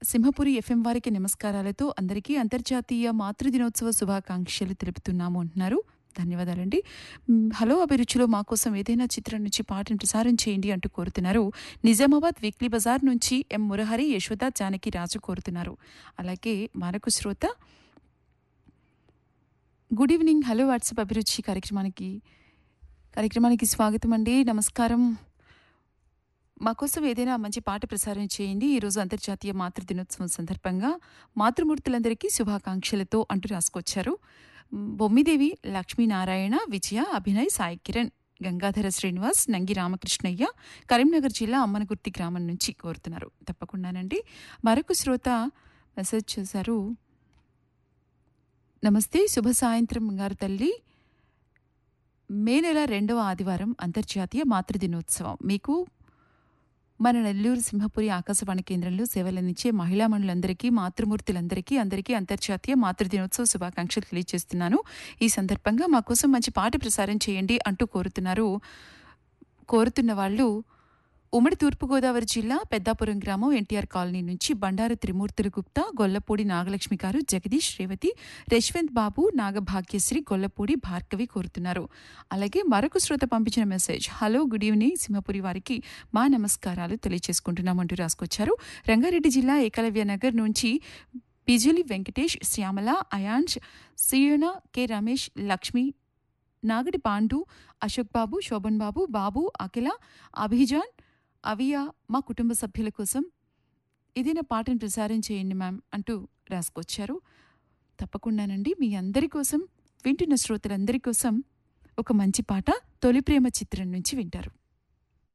Simhapuri FM వారికి నమస్కారాలతో అందరికీ అంతర్జాతీయ మాతృదినోత్సవ శుభాకాంక్షలు తెలుపుతున్నాము అంటున్నారు ధన్యవాదాలండి మ్, హలో అభిరుచిలో మా కోసం ఏదైనా చిత్రం నుంచి పాటను ప్రసారం చేయండి అంటూ కోరుతున్నారు నిజామాబాద్ వీక్లీ బజార్ నుంచి ఎం మురహరి యశోద జానకి రాజు కోరుతున్నారు అలాగే మరొక శ్రోత గుడ్ ఈవినింగ్ హలో వాట్సాప్ అభిరుచి కార్యక్రమానికి కార్యక్రమానికి స్వాగతం అండి నమస్కారం మా కోసం ఏదైనా మంచి పాట ప్రసారం చేయండి ఈరోజు అంతర్జాతీయ మాతృ దినోత్సవం సందర్భంగా మాతృమూర్తులందరికీ శుభాకాంక్షలతో అంటూ రాసుకొచ్చారు మ్, బొమ్మిదేవి లక్ష్మీనారాయణ విజయ అభినయ్ సాయి కిరణ్ గంగాధర శ్రీనివాస్ నంగి రామకృష్ణయ్య కరీంనగర్ జిల్లా అమ్మనగుర్తి గ్రామం నుంచి కోరుతున్నారు తప్పకుండానండి మరొక శ్రోత మెసేజ్ చేశారు నమస్తే శుభ సాయంత్రం గారు తల్లి మే నెల రెండవ ఆదివారం అంతర్జాతీయ మాతృదినోత్సవం మీకు మన నెల్లూరు సింహపురి ఆకాశవాణి కేంద్రంలో సేవలందించే మహిళా మనులందరికీ మాతృమూర్తులందరికీ అందరికీ అంతర్జాతీయ మాతృదినోత్సవ శుభాకాంక్షలు తెలియజేస్తున్నాను ఈ సందర్భంగా మా కోసం మంచి పాట ప్రసారం చేయండి అంటూ కోరుతున్నారు కోరుతున్న వాళ్ళు ఉమ్మడి తూర్పుగోదావరి జిల్లా పెద్దాపురం గ్రామం ఎన్టీఆర్ కాలనీ నుంచి బండారు త్రిమూర్తులు గుప్తా గొల్లపూడి నాగలక్ష్మి గారు జగదీష్ రేవతి యశ్వంత్ బాబు నాగభాగ్యశ్రీ గొల్లపూడి భార్గవి కోరుతున్నారు అలాగే మరొక శ్రోత పంపించిన message hello good evening Simhapuri వారికి మా నమస్కారాలు తెలియజేసుకుంటున్నామంటూ రాసుకొచ్చారు రంగారెడ్డి జిల్లా ఏకలవ్య నగర్ నుంచి బిజులి వెంకటేష్ శ్యామల అయాంష్ సియోన కె రమేష్ లక్ష్మి నాగటి పాండు అశోక్ బాబు శోభన్ బాబు బాబు అఖిల అభిజాన్ అవియా మా కుటుంబ సభ్యుల కోసం ఏదైనా పాటను ప్రసారం చేయండి మ్యామ్ అంటూ రాసుకొచ్చారు తప్పకుండానండి మీ అందరి కోసం వింటున్న శ్రోతలందరి కోసం ఒక మంచి పాట తొలి ప్రేమ చిత్రం నుంచి వింటారు